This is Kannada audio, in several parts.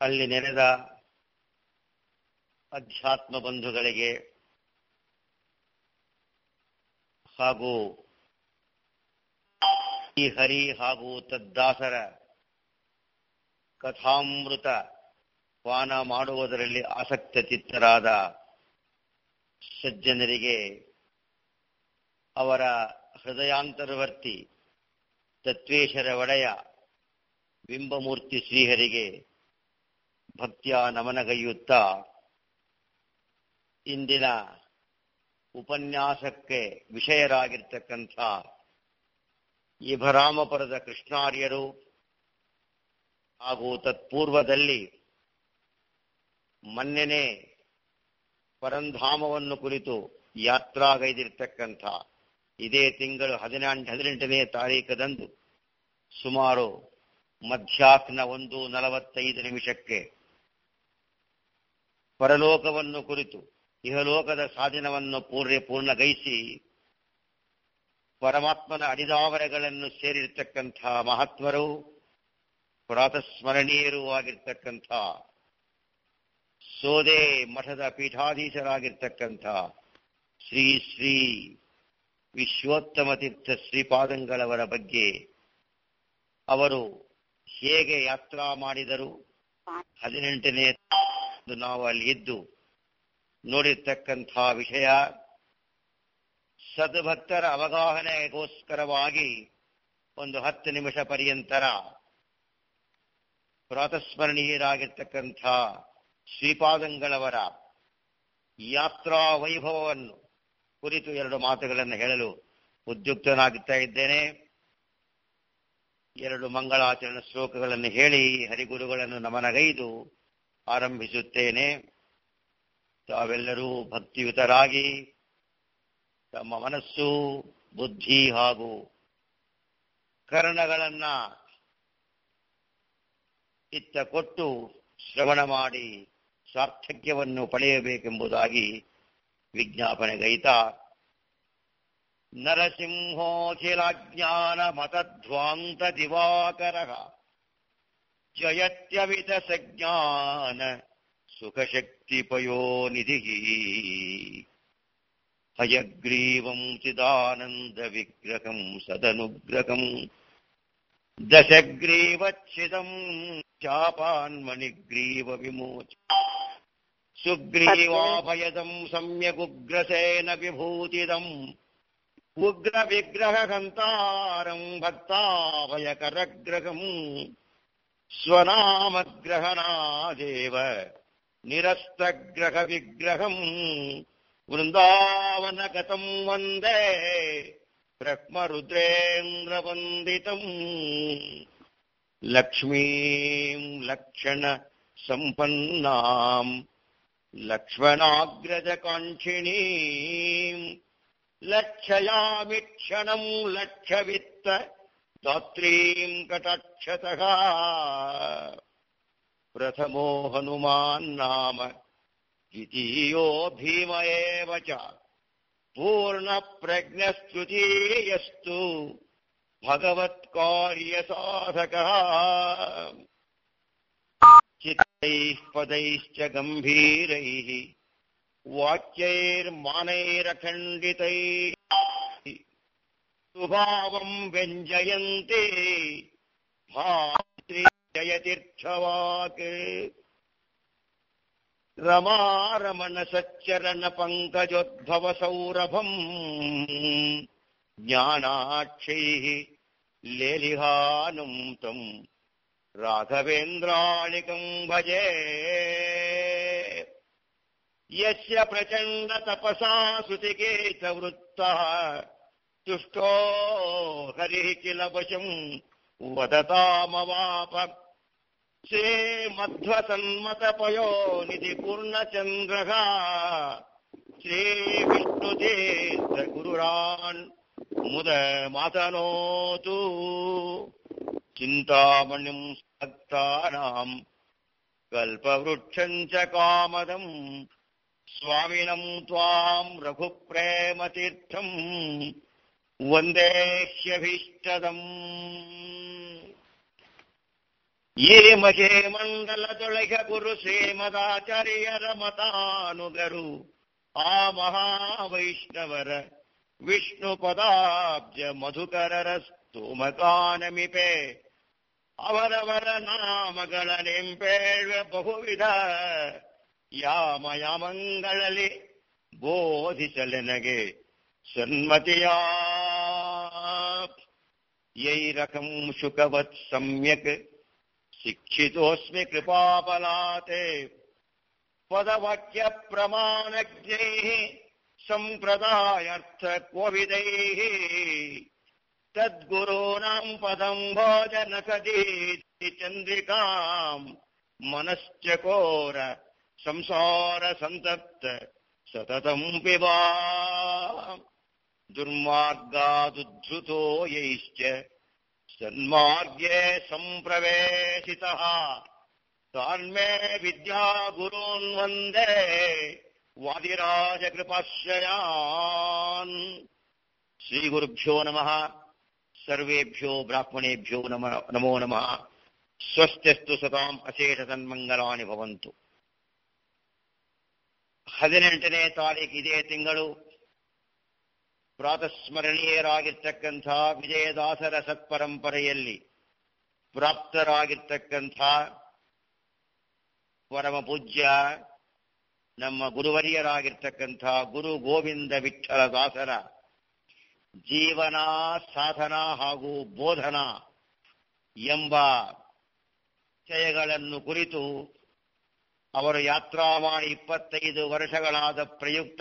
ಅಲ್ಲಿ ನೆನೆದ ಅಧ್ಯಾತ್ಮ ಬಂಧುಗಳಿಗೆ ಹಾಗೂ ಈ ಹರಿ ಹಾಗೂ ತದ್ದಾಸರ ಕಥಾಮೃತ ಪಾನ ಮಾಡುವುದರಲ್ಲಿ ಆಸಕ್ತ ಚಿತ್ತರಾದ ಸಜ್ಜನರಿಗೆ ಅವರ ಹೃದಯಾಂತರ್ವರ್ತಿ ತತ್ವೇಶರ ಒಡೆಯ ಬಿಂಬಮೂರ್ತಿ ಶ್ರೀಹರಿಗೆ ಭಕ್ತಿಯ ನಮನಗೈಯುತ್ತಾ ಇಂದಿನ ಉಪನ್ಯಾಸಕ್ಕೆ ವಿಷಯರಾಗಿರ್ತಕ್ಕಂಥ ಇಭರಾಮಪುರದ ಕೃಷ್ಣಾರ್ಯರು ಹಾಗೂ ತತ್ಪೂರ್ವದಲ್ಲಿ ಮೊನ್ನೆನೆ ಪರಂಧಾಮವನ್ನು ಕುರಿತು ಯಾತ್ರಾಗೈದಿರ್ತಕ್ಕಂಥ ಇದೇ ತಿಂಗಳು ಹದಿನೆಂಟು ಹದಿನೆಂಟನೇ ತಾರೀಕದಂದು ಸುಮಾರು ಮಧ್ಯಾಹ್ನ ಒಂದು ನಲವತ್ತೈದು ನಿಮಿಷಕ್ಕೆ ಪರಲೋಕವನ್ನು ಕುರಿತು ಇಹಲೋಕದ ಸಾಧನವನ್ನು ಪೂರ್ಣ ಪೂರ್ಣಗೈಸಿ ಪರಮಾತ್ಮನ ಅಡಿದಾವರೆಗಳನ್ನು ಸೇರಿರ್ತಕ್ಕಂಥ ಮಹಾತ್ಮರು ಪ್ರಾತಸ್ಮರಣೀಯರೂ ಆಗಿರ್ತಕ್ಕಂಥ ಸೋದೆ ಮಠದ ಪೀಠಾಧೀಶರಾಗಿರ್ತಕ್ಕಂಥ ಶ್ರೀ ಶ್ರೀ ವಿಶ್ವೋತ್ತಮ ತೀರ್ಥ ಶ್ರೀಪಾದಂಗಳವರ ಬಗ್ಗೆ ಅವರು ಹೇಗೆ ಯಾತ್ರಾ ಮಾಡಿದರು ಹದಿನೆಂಟನೇ ನಾವು ಅಲ್ಲಿ ಇದ್ದು ನೋಡಿರ್ತಕ್ಕಂಥ ವಿಷಯ ಸದ್ಭಕ್ತರ ಅವಗಾಹನೆಗೋಸ್ಕರವಾಗಿ ಒಂದು ಹತ್ತು ನಿಮಿಷ ಪರ್ಯಂತರ ಪ್ರಾತಸ್ಮರಣೀಯರಾಗಿರ್ತಕ್ಕಂಥ ಶ್ರೀಪಾದಂಗಳವರ ಯಾತ್ರಾ ವೈಭವವನ್ನು ಕುರಿತು ಎರಡು ಮಾತುಗಳನ್ನು ಹೇಳಲು ಉದ್ಯುಕ್ತನಾಗುತ್ತಾ ಇದ್ದೇನೆ ಎರಡು ಮಂಗಳಾಚರಣ ಶ್ಲೋಕಗಳನ್ನು ಹೇಳಿ ಹರಿಗುರುಗಳನ್ನು ನಮನಗೈದು ಆರಂಭಿಸುತ್ತೇನೆ ತಾವೆಲ್ಲರೂ ಭಕ್ತಿಯುತರಾಗಿ ತಮ್ಮ ಮನಸ್ಸು ಬುದ್ಧಿ ಹಾಗೂ ಕರ್ಣಗಳನ್ನ ಇತ್ತ ಕೊಟ್ಟು ಶ್ರವಣ ಮಾಡಿ ಸಾರ್ಥಕ್ಯವನ್ನು ಪಡೆಯಬೇಕೆಂಬುದಾಗಿ ವಿಜ್ಞಾಪನೆಗೈತ ನರಸಿಂಹೋಖಿಲಾಜ್ಞಾನ ಮತಧ್ವಾಂತ ದಿವಾಕರ ಜಯತ್ಯವಿತ ಸಜ್ಞಾನ ಸುಖಶಕ್ತಿಪಯೋನಿಧಿ ಹಯಗ್ರೀವಂ ಚಿದಾನಂದ ವಿಗ್ರಹಂ ಸದನುಗ್ರಹಂ ದಶಗ್ರೀವಚ್ಛಿದಂ ಚಾಪಾನ್ಮಣಿಗ್ರೀವ ವಿಮೋಚ ಸುಗ್ರೀವಾಭಯದಂ ಸಮ್ಯಗುಗ್ರಸೇನ ವಿಭೂತಿದಂ ಉಗ್ರ ವಿಗ್ರಹ ಹಂತಾರಂ ಭಕ್ತಾಭಯಕರಗ್ರಹಂ ಸ್ವನಾಮಗ್ರಹಣಾದೇವ ನಿರಸ್ತಗ್ರಹ ವಿಗ್ರಹಂ ವೃಂದಾವನಗತಂ ವಂದೇ ಬ್ರಹ್ಮರುದ್ರೇಂದ್ರವಂದಿತಂ ಲಕ್ಷ್ಮೀಂ ಲಕ್ಷಣ ಸಂಪನ್ನಾಂ ಲಕ್ಷ್ಮಣಾಗ್ರಜಕಾಂಕ್ಷಿಣೀಂ ಲಕ್ಷಯಾಮಿ ಕ್ಷಣಂ ಲಕ್ಷವಿತ್ತ ದಾತ್ರೀಂ ಕಟಾಕ್ಷತಃ ಪ್ರಥಮೋ ಹನುಮಾನ್ ನಾಮ ದ್ವಿತೀಯೋ ಭೀಮ ಏವ ಚ ಪೂರ್ಣ ಪ್ರಜ್ಞಸ್ತುತೀಯಸ್ತು ಭಗವತ್ಕಾರ್ಯ ಸಾಧಕ ಚಿತ್ತೈಃ ಪದೈಶ್ಚ ಗಂಭೀರೈಃ ವಾಕ್ಯೈರ್ಮಾನೈರಖಂಡಿತೈः ಸುಭಾವಂ ವ್ಯಂಜಯಂತೆ ಭಾತ್ರಿ ಜಯತೀರ್ಥವಾಕ್ ರಮಾರಮಣ ಸಚ್ಚರಣ ಪಂಕಜೋದ್ಭವ ಸೌರಭಂ ಜ್ಞಾನಾಕ್ಷೈಃ ಲೇಲಿಹಾನುಂ ತಂ ರಾಘವೇಂದ್ರಾಣಿಕಂ ಭಜೆ ಯಸ್ಯ ಪ್ರಚಂಡ ತಪಸಾ ಸುತಿಕೇತ ವೃತ್ತಃ ತುಷ್ಟೋ ಹರಿಃ ಕಿಲ ವಶಂ ವದತಾಮವಾಪ ಶ್ರೀಮಧ್ವಸನ್ಮತಪಯೋ ನಿಧಿ ಪೂರ್ಣಚಂದ್ರಃ ಶ್ರೀ ವಿಷ್ಣುತೀರ್ಥ ಗುರುರಾನ್ ಮುದ ಮಾತನೋತು ಚಿಂತಾಮಣಿಂ ಭಕ್ತಾನಾಂ ಕಲ್ಪವೃಕ್ಷಂ ಚ ಕಾಮದಂ ಸ್ವಾಮಿನಂ ತ್ವಾಂ ರಘುಪ್ರೇಮತೀರ್ಥಂ ವಂದೇ ಹ್ಯಭೀಷ್ಟದಂ ಈ ಮಜೆ ಮಂಡಲದೊಳಗೆ ಗುರು ಶ್ರೀಮದಾಚಾರ್ಯರ ಮತಾನುಗರು ಆ ಮಹಾವೈಷ್ಣವರ ವಿಷ್ಣು ಪದಾಬ್ಜ ಮಧುಕರರ ಸ್ತೋಮಕಾನಮಿಪೆ ಅವರವರ ನಾಮಗಳ ನೆಂಪೇಳ್ವೆ ಬಹುವಿಧ ಯಾಮ ಯಾಮಗಳಲ್ಲಿ ಬೋಧಿಸಲೆನಗೆ ಸನ್ಮತಿಯ ಯೈರಕಂ ಶುಕವತ್ ಸಮ್ಯಕ್ ಶಿಕ್ಷಿತೋಸ್ಮಿ ಕೃಪಾಪಲಾತೆ ಪದವಾಕ್ಯ ಪ್ರಮಾಣಜ್ಞೈ ಸಂಪ್ರದಾಯರ್ಥ ಕೋವಿದೈ ತದ್ಗುರೋಣಾಂ ಪದಂ ಭೋಜನ ಕದೀತಿ ಚಂದ್ರಿಕಾಂ ಮನಶ್ಚಕೋರ ಸಂಸಾರ ಸಂತಪ್ತ ಸತತಂ ಪಿಬಾ ದುರ್ಮಾರ್ಗಾದುದ್ಧೃತೋ ಯೈಶ್ಚ ಸನ್ಮಾರ್ಗೇ ಸಂಪ್ರವೇಶಿತಃ ತಾನ್ಮೇ ವಿದ್ಯಾ ಗುರೂನ್ ವಂದೇ ವಾದಿರಾಜ ಕೃಪಾಶ್ರಯಾನ್ ಶ್ರೀ ಗುರುಭ್ಯೋ ನಮಃ ಸರ್ವೇಭ್ಯೋ ಬ್ರಾಹ್ಮಣೇಭ್ಯೋ ನಮ ನಮೋ ನಮಃ ಸ್ವಸ್ತ್ಯಸ್ತು ಸತಾಂ ಅಶೇಷ ಸನ್ಮಂಗಲಾನಿ ಭವಂತು ಹದಿನೆಂಟನೇ ತಾರೀಕು ಇದೇ ತಿಂಗಳು ಪ್ರಾತಸ್ಮರಣೀಯರಾಗಿರ್ತಕ್ಕಂಥ ವಿಜಯದಾಸರ ಸತ್ಪರಂಪರೆಯಲ್ಲಿ ಪ್ರಾಪ್ತರಾಗಿರ್ತಕ್ಕಂಥ ಪರಮ ಪೂಜ್ಯ ನಮ್ಮ ಗುರುವರಿಯರಾಗಿರ್ತಕ್ಕಂಥ ಗುರು ಗೋವಿಂದ ವಿಠಲ ದಾಸರ ಜೀವನ ಸಾಧನ ಹಾಗೂ ಬೋಧನ ಎಂಬ ವಿಷಯಗಳನ್ನು ಕುರಿತು ಅವರು ಯಾತ್ರಾ ಮಾಡಿ ಇಪ್ಪತ್ತೈದು ವರ್ಷಗಳಾದ ಪ್ರಯುಕ್ತ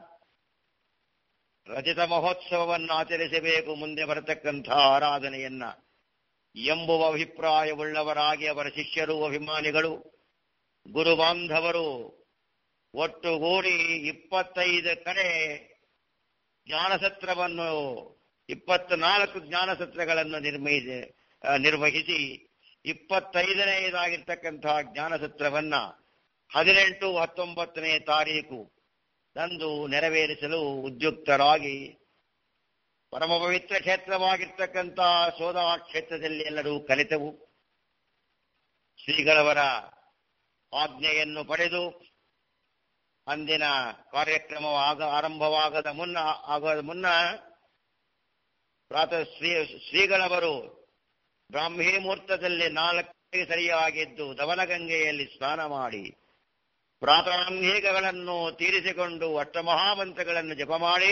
ರಜತ ಮಹೋತ್ಸವವನ್ನು ಆಚರಿಸಬೇಕು ಮುಂದೆ ಬರತಕ್ಕಂಥ ಆರಾಧನೆಯನ್ನ ಎಂಬುವ ಅಭಿಪ್ರಾಯವುಳ್ಳವರಾಗಿ ಅವರ ಶಿಷ್ಯರು ಅಭಿಮಾನಿಗಳು ಗುರು ಬಾಂಧವರು ಒಟ್ಟುಗೂಡಿ ಇಪ್ಪತ್ತೈದು ಕಡೆ ಜ್ಞಾನಸತ್ರವನ್ನು ಇಪ್ಪತ್ನಾಲ್ಕು ಜ್ಞಾನಸತ್ರಗಳನ್ನು ನಿರ್ಮಹಿಸಿ ನಿರ್ವಹಿಸಿ ಇಪ್ಪತ್ತೈದನೆಯದಾಗಿರ್ತಕ್ಕಂತಹ ಜ್ಞಾನಸತ್ರವನ್ನ ಹದಿನೆಂಟು ಹತ್ತೊಂಬತ್ತನೇ ತಾರೀಕು ತಂದು ನೆರವೇರಿಸಲು ಉದ್ಯುಕ್ತರಾಗಿ ಪರಮ ಪವಿತ್ರ ಕ್ಷೇತ್ರವಾಗಿರ್ತಕ್ಕಂಥ ಸೋದಾ ಕ್ಷೇತ್ರದಲ್ಲಿ ಎಲ್ಲರೂ ಕಲಿತೆವು ಶ್ರೀಗಳವರ ಆಜ್ಞೆಯನ್ನು ಪಡೆದು ಅಂದಿನ ಕಾರ್ಯಕ್ರಮ ಆಗ ಆರಂಭವಾಗದ ಮುನ್ನ ಆಗದ ಮುನ್ನ ಪ್ರಾತಃ ಶ್ರೀ ಶ್ರೀಗಳವರು ಬ್ರಾಹ್ಮಿ ಮುಹೂರ್ತದಲ್ಲಿ ನಾಲ್ಕೇ ಸರಿಯಾಗಿದ್ದು ದವನಗಂಗೆಯಲ್ಲಿ ಸ್ನಾನ ಮಾಡಿ ಪ್ರಾತರಾಂಗಿಕಗಳನ್ನು ತೀರಿಸಿಕೊಂಡು ಅಷ್ಟಮಹಾಮಂತ್ರಗಳನ್ನು ಜಪ ಮಾಡಿ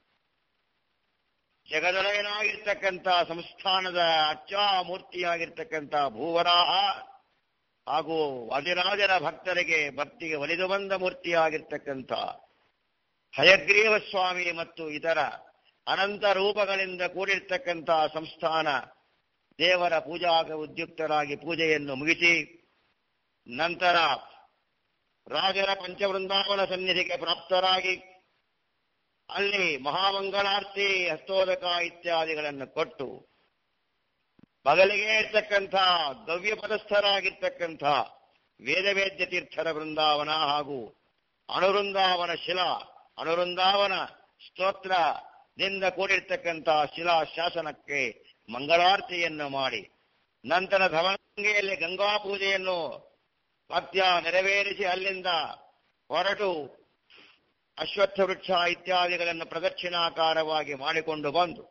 ಜಗದೊಳಗನಾಗಿರ್ತಕ್ಕಂಥ ಸಂಸ್ಥಾನದ ಅಚ್ಚಾಮೂರ್ತಿಯಾಗಿರ್ತಕ್ಕಂಥ ಭೂವರಾಹ ಹಾಗೂ ವಾದಿರಾಜರ ಭಕ್ತರಿಗೆ ಭಕ್ತಿಗೆ ಒಲಿದು ಬಂದ ಮೂರ್ತಿಯಾಗಿರ್ತಕ್ಕಂಥ ಹಯಗ್ರೀವ ಸ್ವಾಮಿ ಮತ್ತು ಇತರ ಅನಂತ ರೂಪಗಳಿಂದ ಕೂಡಿರ್ತಕ್ಕಂಥ ಸಂಸ್ಥಾನ ದೇವರ ಪೂಜಾಗ ಉದ್ಯುಕ್ತರಾಗಿ ಪೂಜೆಯನ್ನು ಮುಗಿಸಿ ನಂತರ ರಾಜರ ಪಂಚವೃಂದಾವನ ಸನ್ನಿಧಿಗೆ ಪ್ರಾಪ್ತರಾಗಿ ಅಲ್ಲಿ ಮಹಾಮಂಗಳಾರ್ತಿ ಹಸ್ತೋದಕ ಇತ್ಯಾದಿಗಳನ್ನು ಕೊಟ್ಟು ಬಗಲಿಗೆ ಇರ್ತಕ್ಕಂಥ ಗವ್ಯ ಪದಸ್ಥರಾಗಿರ್ತಕ್ಕಂಥ ವೇದವೇದ್ಯ ತೀರ್ಥರ ಬೃಂದಾವನ ಹಾಗೂ ಅನುವೃಂದಾವನ ಶಿಲಾ ಅನುವೃಂದಾವನ ಸ್ತೋತ್ರದಿಂದ ಕೂಡಿರ್ತಕ್ಕಂಥ ಶಿಲಾ ಶಾಸನಕ್ಕೆ ಮಂಗಳಾರತಿಯನ್ನು ಮಾಡಿ ನಂತರ ಧವನಗಂಗೆಯಲ್ಲಿ ಗಂಗಾ ಪೂಜೆಯನ್ನು ಪಥ್ಯ ನೆರವೇರಿಸಿ ಅಲ್ಲಿಂದ ಹೊರಟು ಅಶ್ವತ್ಥ ವೃಕ್ಷ ಇತ್ಯಾದಿಗಳನ್ನು ಪ್ರದಕ್ಷಿಣಾಕಾರವಾಗಿ ಮಾಡಿಕೊಂಡು ಬಂದು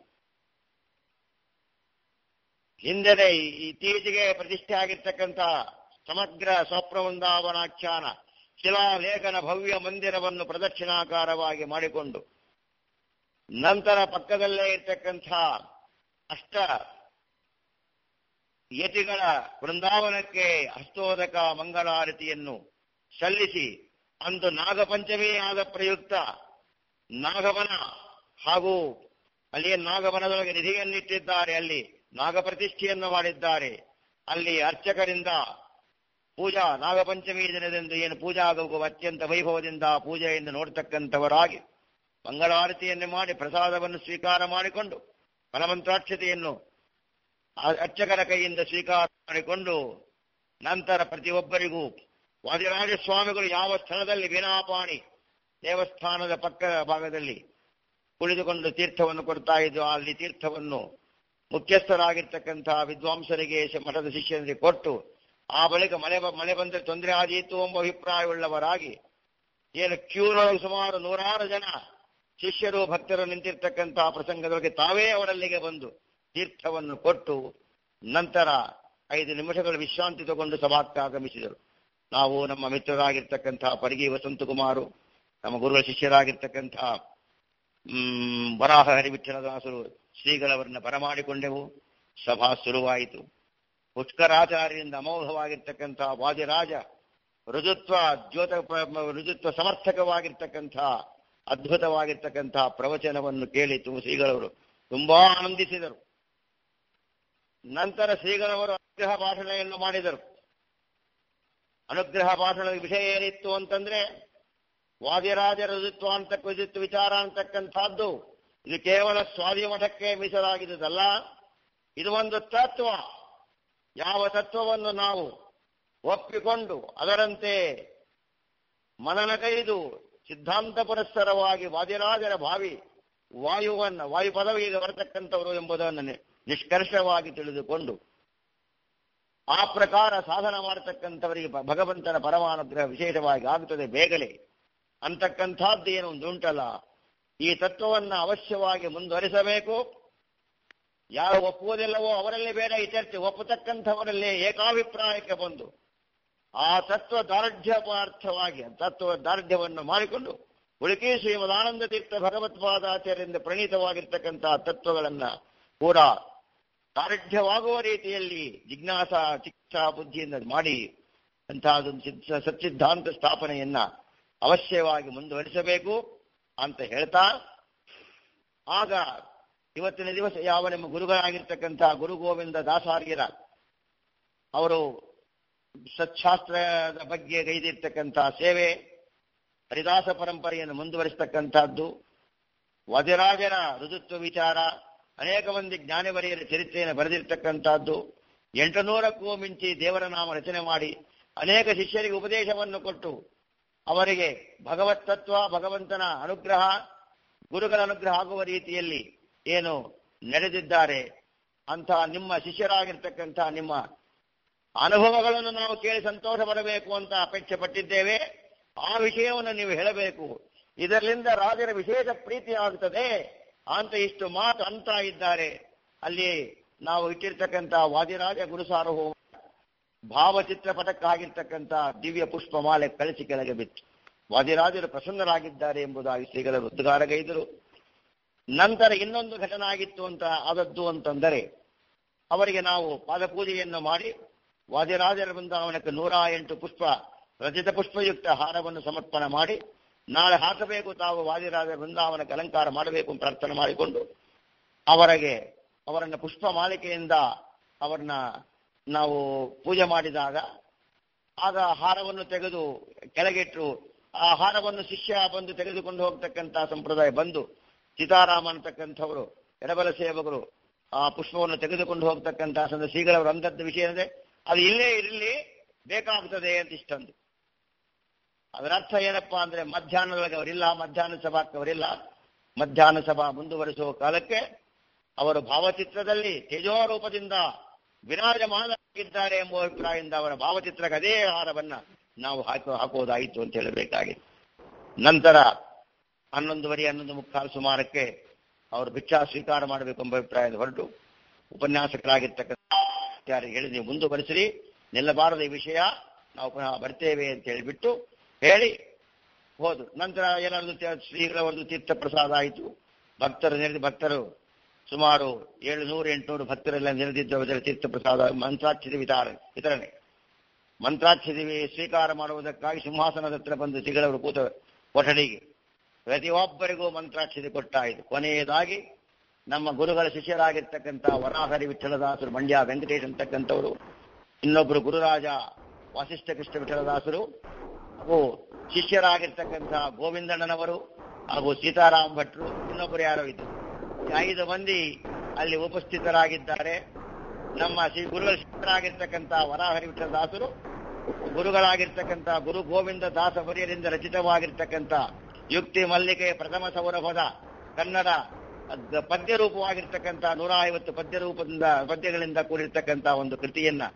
ಹಿಂದೆನೆ ಇತ್ತೀಚೆಗೆ ಪ್ರತಿಷ್ಠೆ ಆಗಿರ್ತಕ್ಕಂಥ ಸಮಗ್ರ ಸ್ವಪ್ರವೃಂದಾವನಾಖ್ಯಾನ ಶಿಲಾಲೇಖನ ಭವ್ಯ ಮಂದಿರವನ್ನು ಪ್ರದಕ್ಷಿಣಾಕಾರವಾಗಿ ಮಾಡಿಕೊಂಡು ನಂತರ ಪಕ್ಕದಲ್ಲೇ ಇರ್ತಕ್ಕಂಥ ಅಷ್ಟ ಯತಿಗಳ ವೃಂದಾವನಕ್ಕೆ ಹಸ್ತೋದಕ ಮಂಗಳಾರತಿಯನ್ನು ಸಲ್ಲಿಸಿ ಅಂದು ನಾಗಪಂಚಮಿ ಆದ ಪ್ರಯುಕ್ತ ನಾಗವನ ಹಾಗೂ ಅಲ್ಲಿಯ ನಾಗವನದೊಳಗೆ ನಿಧಿಯನ್ನಿಟ್ಟಿದ್ದಾರೆ ಅಲ್ಲಿ ನಾಗಪ್ರತಿಷ್ಠೆಯನ್ನು ಮಾಡಿದ್ದಾರೆ ಅಲ್ಲಿ ಅರ್ಚಕರಿಂದ ಪೂಜಾ ನಾಗಪಂಚಮಿ ದಿನದಂದು ಏನು ಪೂಜಾ ಆಗುವ ಅತ್ಯಂತ ವೈಭವದಿಂದ ಪೂಜೆಯನ್ನು ನೋಡ್ತಕ್ಕಂಥವರಾಗಿ ಮಂಗಳಾರತಿಯನ್ನು ಮಾಡಿ ಪ್ರಸಾದವನ್ನು ಸ್ವೀಕಾರ ಮಾಡಿಕೊಂಡು ಫಲಮಂತ್ರಾಕ್ಷತೆಯನ್ನು ಅರ್ಚಕರ ಕೈಯಿಂದ ಸ್ವೀಕಾರ ಮಾಡಿಕೊಂಡು ನಂತರ ಪ್ರತಿಯೊಬ್ಬರಿಗೂ ವಾದಿರಾಜ ಸ್ವಾಮಿಗಳು ಯಾವ ಸ್ಥಳದಲ್ಲಿ ವೀಣಾಪಾಣಿ ದೇವಸ್ಥಾನದ ಪಕ್ಕದ ಭಾಗದಲ್ಲಿ ಕುಳಿತುಕೊಂಡು ತೀರ್ಥವನ್ನು ಕೊಡ್ತಾ ಇದ್ದು ಅಲ್ಲಿ ತೀರ್ಥವನ್ನು ಮುಖ್ಯಸ್ಥರಾಗಿರ್ತಕ್ಕಂತಹ ವಿದ್ವಾಂಸರಿಗೆ ಮಠದ ಶಿಷ್ಯರಿಗೆ ಕೊಟ್ಟು ಆ ಬಳಿಕ ಮಳೆ ಬ- ಮಳೆ ಬಂದರೆ ತೊಂದರೆ ಆದೀತು ಎಂಬ ಅಭಿಪ್ರಾಯವುಳ್ಳವರಾಗಿ ಏನು ಕ್ಯೂನೊಳಗೆ ಸುಮಾರು ನೂರಾರು ಜನ ಶಿಷ್ಯರು ಭಕ್ತರು ನಿಂತಿರ್ತಕ್ಕಂತಹ ಪ್ರಸಂಗದೊಳಗೆ ತಾವೇ ಅವರಲ್ಲಿಗೆ ಬಂದು ತೀರ್ಥವನ್ನು ಕೊಟ್ಟು ನಂತರ ಐದು ನಿಮಿಷಗಳ ವಿಶ್ರಾಂತಿ ತಗೊಂಡು ಸಭಾಕ್ಕೆ ಆಗಮಿಸಿದರು ನಾವು ನಮ್ಮ ಮಿತ್ರರಾಗಿರ್ತಕ್ಕಂತಹ ಪರಿಗಿ ವಸಂತಕುಮಾರು ನಮ್ಮ ಗುರುಗಳ ಶಿಷ್ಯರಾಗಿರ್ತಕ್ಕಂತಹ ಹ್ಮ್ ವರಾಹ ಹರಿವಿಠಲದಾಸರು ಶ್ರೀಗಳವರನ್ನ ಬರಮಾಡಿಕೊಂಡೆವು ಸಭಾ ಶುರುವಾಯಿತು ಪುಷ್ಕರಾಚಾರ್ಯರಿಂದ ಅಮೋಘವಾಗಿರ್ತಕ್ಕಂತಹ ವಾದಿರಾಜ ಋಜುತ್ವ ದ್ಯೋತ ಪ- ಋಜುತ್ವ ಸಮರ್ಥಕವಾಗಿರ್ತಕ್ಕಂತಹ ಅದ್ಭುತವಾಗಿರ್ತಕ್ಕಂತಹ ಪ್ರವಚನವನ್ನು ಕೇಳಿ ತು- ಶ್ರೀಗಳವರು ತುಂಬಾ ಆನಂದಿಸಿದರು ನಂತರ ಶ್ರೀಗಳವರು ಅನುಗ್ರಹ ಭಾಷಣೆಯನ್ನು ಮಾಡಿದರು ಅನುಗ್ರಹ ಭಾಷಣದ ವಿಷಯ ಏನಿತ್ತು ಅಂತಂದ್ರೆ ವಾದಿರಾಜ ಋಜುತ್ವ ಅಂತ ಋಜುತ್ವ ವಿಚಾರ ಅಂತಕ್ಕಂಥದ್ದು ಇದು ಕೇವಲ ಸ್ವಾಧಿ ಮಠಕ್ಕೆ ಮೀಸಲಾಗಿದ್ದಲ್ಲ ಇದು ಒಂದು ತತ್ವ ಯಾವ ತತ್ವವನ್ನು ನಾವು ಒಪ್ಪಿಕೊಂಡು ಅದರಂತೆ ಮನನಗೈದು ಸಿದ್ಧಾಂತ ಪುರಸ್ಸರವಾಗಿ ವಾದಿರಾಜರ ಭಾವಿ ವಾಯುವನ್ನ ವಾಯು ಪದವಿಗೆ ಬರತಕ್ಕಂಥವರು ಎಂಬುದನ್ನು ನಿ- ನಿಷ್ಕರ್ಷವಾಗಿ ತಿಳಿದುಕೊಂಡು ಆ ಪ್ರಕಾರ ಸಾಧನ ಮಾಡತಕ್ಕಂಥವರಿಗೆ ಭ- ಭಗವಂತನ ಪರಮಾನುಗ್ರಹ ವಿಶೇಷವಾಗಿ ಆಗುತ್ತದೆ ಬೇಗನೆ ಅಂತಕ್ಕಂಥದ್ದು ಏನು ಒಂದು ಉಂಟಲ್ಲ ಈ ತತ್ವವನ್ನು ಅವಶ್ಯವಾಗಿ ಮುಂದುವರಿಸಬೇಕು ಯಾರು ಒಪ್ಪುವುದಿಲ್ಲವೋ ಅವರಲ್ಲಿ ಬೇಡ ಈ ಚರ್ಚೆ ಒಪ್ಪತಕ್ಕಂಥವರಲ್ಲಿ ಏಕಾಭಿಪ್ರಾಯಕ್ಕೆ ಬಂದು ಆ ತತ್ವ ದಾರ್ಢ್ಯಪಾರ್ಥವಾಗಿ ತತ್ವ ದಾರ್ಢ್ಯವನ್ನು ಮಾಡಿಕೊಂಡು ಉಳಿಕೆ ಶ್ರೀಮದಾನಂದ ತೀರ್ಥ ಭಗವತ್ಪಾದಾಚಾರ್ಯರಿಂದ ಪ್ರಣೀತವಾಗಿರ್ತಕ್ಕಂತಹ ತತ್ವಗಳನ್ನ ಕೂಡ ದಾರ್ಢ್ಯವಾಗುವ ರೀತಿಯಲ್ಲಿ ಜಿಜ್ಞಾಸ ಚಿಕಿತ್ಸಾ ಬುದ್ಧಿಯಿಂದ ಮಾಡಿ ಅಂತಹದೊಂದು ಸಿದ್ಧ- ಸಚ್ಚಿದ್ಧಾಂತ ಸ್ಥಾಪನೆಯನ್ನ ಅವಶ್ಯವಾಗಿ ಮುಂದುವರಿಸಬೇಕು ಅಂತ ಹೇಳ್ತಾ ಆಗ ಇವತ್ತಿನ ದಿವಸ ಯಾವ ನಿಮ್ಮ ಗುರುಗಳಾಗಿರ್ತಕ್ಕಂತಹ ಗುರು ಗೋವಿಂದ ದಾಸಾರ್ಯರ ಅವರು ಸಚ್ಛಾಸ್ತ್ರದ ಬಗ್ಗೆ ಗೈದಿರ್ತಕ್ಕಂತಹ ಸೇವೆ ಹರಿದಾಸ ಪರಂಪರೆಯನ್ನು ಮುಂದುವರಿಸತಕ್ಕಂತಹದ್ದು ವಜರಾಜರ ಋದುತ್ವ ವಿಚಾರ ಅನೇಕ ಮಂದಿ ಜ್ಞಾನಿವರಿಯರ ಚರಿತ್ರೆಯನ್ನು ಬರೆದಿರ್ತಕ್ಕಂತಹದ್ದು ಎಂಟುನೂರಕ್ಕೂ ಮಿಂಚಿ ದೇವರ ನಾಮ ರಚನೆ ಮಾಡಿ ಅನೇಕ ಶಿಷ್ಯರಿಗೆ ಉಪದೇಶವನ್ನು ಕೊಟ್ಟು ಅವರಿಗೆ ಭಗವತ್ ತತ್ವ ಭಗವಂತನ ಅನುಗ್ರಹ ಗುರುಗಳ ಅನುಗ್ರಹ ಆಗುವ ರೀತಿಯಲ್ಲಿ ಏನು ನಡೆದಿದ್ದಾರೆ ಅಂತಹ ನಿಮ್ಮ ಶಿಷ್ಯರಾಗಿರ್ತಕ್ಕಂತಹ ನಿಮ್ಮ ಅನುಭವಗಳನ್ನು ನಾವು ಕೇಳಿ ಸಂತೋಷ ಪಡಬೇಕು ಅಂತ ಅಪೇಕ್ಷೆ ಪಟ್ಟಿದ್ದೇವೆ ಆ ವಿಷಯವನ್ನು ನೀವು ಹೇಳಬೇಕು ಇದರಿಂದ ರಾಜರ ವಿಶೇಷ ಪ್ರೀತಿ ಆಗುತ್ತದೆ ಅಂತ ಇಷ್ಟು ಮಾತು ಅಂತ ಇದ್ದಾರೆ ಅಲ್ಲಿ ನಾವು ಇಟ್ಟಿರ್ತಕ್ಕಂಥ ವಾದಿರಾಜ ಗುರುಸಾರ್ವಭೌಮ ಭಾವಚಿತ್ರ ಪಟಕ್ಕಾಗಿರ್ತಕ್ಕಂಥ ದಿವ್ಯ ಪುಷ್ಪ ಮಾಲೆ ಕಳಿಸಿ ಕೆಳಗೆ ಬಿತ್ತು ವಾದಿರಾಜರು ಪ್ರಸನ್ನರಾಗಿದ್ದಾರೆ ಎಂಬುದಾಗಿ ಶ್ರೀಗಳ ಉದ್ಗಾರಗೈದರು ನಂತರ ಇನ್ನೊಂದು ಘಟನೆ ಆಗಿತ್ತು ಅಂತ ಆದದ್ದು ಅಂತಂದರೆ ಅವರಿಗೆ ನಾವು ಪಾದಪೂಜೆಯನ್ನು ಮಾಡಿ ವಾದಿರಾಜರ ಬೃಂದಾವನಕ್ಕೆ ನೂರ ಎಂಟು ಪುಷ್ಪ ರಚಿತ ಪುಷ್ಪಯುಕ್ತ ಹಾರವನ್ನು ಸಮರ್ಪಣೆ ಮಾಡಿ ನಾಳೆ ಹಾಕಬೇಕು ತಾವು ವಾದಿರಾಜರ ಬೃಂದಾವನಕ್ಕೆ ಅಲಂಕಾರ ಮಾಡಬೇಕು ಅಂತ ಪ್ರಾರ್ಥನೆ ಮಾಡಿಕೊಂಡು ಅವರಿಗೆ ಅವರನ್ನ ಪುಷ್ಪ ಮಾಲಿಕೆಯಿಂದ ಅವರನ್ನ ನಾವು ಪೂಜೆ ಮಾಡಿದಾಗ ಆಗ ಹಾರವನ್ನು ತೆಗೆದು ಕೆಳಗಿಟ್ಟು ಆ ಹಾರವನ್ನು ಶಿಷ್ಯ ಬಂದು ತೆಗೆದುಕೊಂಡು ಹೋಗ್ತಕ್ಕಂಥ ಸಂಪ್ರದಾಯ ಬಂದು ಸೀತಾರಾಮ ಅಂತಕ್ಕಂಥವರು ಎಡಬಲ ಸೇವಕರು ಆ ಪುಷ್ಪವನ್ನು ತೆಗೆದುಕೊಂಡು ಹೋಗ್ತಕ್ಕಂಥ ಸಂದ ಶ್ರೀಗಳವರು ಅಂದದ್ದು ವಿಷಯ ಅಂದ್ರೆ ಅದು ಇಲ್ಲೇ ಇರಲಿ ಬೇಕಾಗ್ತದೆ ಅಂತ ಇಷ್ಟೊಂದು ಅದರ ಅರ್ಥ ಏನಪ್ಪಾ ಅಂದ್ರೆ ಮಧ್ಯಾಹ್ನದೊಳಗೆ ಅವರಿಲ್ಲ ಮಧ್ಯಾಹ್ನ ಸಭಾಕ್ಕೆ ಅವರಿಲ್ಲ ಮಧ್ಯಾಹ್ನ ಸಭಾ ಮುಂದುವರಿಸುವ ಕಾಲಕ್ಕೆ ಅವರು ಭಾವಚಿತ್ರದಲ್ಲಿ ತೇಜೋರೂಪದಿಂದ ವಿರಾಜಮಾನರಾಗಿದ್ದಾರೆ ಎಂಬ ಅಭಿಪ್ರಾಯದಿಂದ ಅವರ ಭಾವಚಿತ್ರಕ್ಕೆ ಅದೇ ಹಾರವನ್ನ ನಾವು ಹಾಕೋ ಹಾಕುವುದಾಯಿತು ಅಂತ ಹೇಳಬೇಕಾಗಿದೆ ನಂತರ ಹನ್ನೊಂದುವರೆ ಹನ್ನೊಂದು ಮುಕ್ಕಾಲು ಸುಮಾರಕ್ಕೆ ಅವರು ಭಿಕ್ಷಾ ಸ್ವೀಕಾರ ಮಾಡಬೇಕು ಎಂಬ ಅಭಿಪ್ರಾಯದ ಹೊರಟು ಉಪನ್ಯಾಸಕರಾಗಿರ್ತಕ್ಕಂಥ ಯಾರಿಗೆ ಹೇಳಿ ನೀವು ಮುಂದುವರಿಸಿರಿ ನಿಲ್ಲಬಾರದ ಈ ವಿಷಯ ನಾವು ಪುನಃ ಬರ್ತೇವೆ ಅಂತ ಹೇಳಿಬಿಟ್ಟು ಹೇಳಿ ಹೋದ್ರು ನಂತರ ಏನಾದ್ರು ಶ್ರೀಗಳವರದು ತೀರ್ಥ ಪ್ರಸಾದ ಆಯಿತು ಭಕ್ತರು ನೆರೆದು ಭಕ್ತರು ಸುಮಾರು ಏಳು ನೂರು ಎಂಟುನೂರು ಭಕ್ತರೆಲ್ಲ ನೆರೆದಿದ್ದವರ ತೀರ್ಥ ಪ್ರಸಾದ ಮಂತ್ರಾಕ್ಷರಿ ವಿತರಣೆ ವಿತರಣೆ ಮಂತ್ರಾಕ್ಷರಿ ಸ್ವೀಕಾರ ಮಾಡುವುದಕ್ಕಾಗಿ ಸಿಂಹಾಸನದ ಹತ್ರ ಬಂದು ಶ್ರೀಗಳವರು ಕೂತ ಕೊಠಡಿಗೆ ಪ್ರತಿಯೊಬ್ಬರಿಗೂ ಮಂತ್ರಾಕ್ಷರಿ ಕೊಟ್ಟಾಯಿತು ಕೊನೆಯದಾಗಿ ನಮ್ಮ ಗುರುಗಳ ಶಿಷ್ಯರಾಗಿರ್ತಕ್ಕಂಥ ವರಾಹರಿ ವಿಠಲದಾಸರು ಮಂಡ್ಯ ವೆಂಕಟೇಶ್ ಅಂತಕ್ಕಂಥವರು ಇನ್ನೊಬ್ಬರು ಗುರುರಾಜ ವಾಸಿಷ್ಠ ಕೃಷ್ಣ ವಿಠಲದಾಸರು ಹಾಗೂ ಶಿಷ್ಯರಾಗಿರ್ತಕ್ಕಂಥ ಗೋವಿಂದಣ್ಣನವರು ಹಾಗೂ ಸೀತಾರಾಮ್ ಭಟ್ರು ಇನ್ನೊಬ್ಬರು ಯಾರೋ ಇದ್ದರು ಈ ಐದು ಮಂದಿ ಅಲ್ಲಿ ಉಪಸ್ಥಿತರಾಗಿದ್ದಾರೆ ನಮ್ಮ ಶ್ರೀ ಗುರುಗಳ ಶಿಷ್ಯರಾಗಿರ್ತಕ್ಕಂಥ ವರಾಹರಿ ವಿಠಲದಾಸರು ಗುರುಗಳಾಗಿರ್ತಕ್ಕಂಥ ಗುರು ಗೋವಿಂದ ದಾಸ ವರ್ಯರಿಂದ ರಚಿತವಾಗಿರ್ತಕ್ಕಂಥ ಯುಕ್ತಿ ಮಲ್ಲಿಕೆ ಪ್ರಥಮ ಸೌರಭದ ಕನ್ನಡ ಅದ್- ಪದ್ಯ ರೂಪವಾಗಿರ್ತಕ್ಕಂಥ ನೂರ ಐವತ್ತು ಪದ್ಯ ರೂಪದಿಂದ ಪದ್ಯಗಳಿಂದ ಕೂಡಿರ್ತಕ್ಕಂಥ ಒಂದು ಕೃತಿಯನ್ನ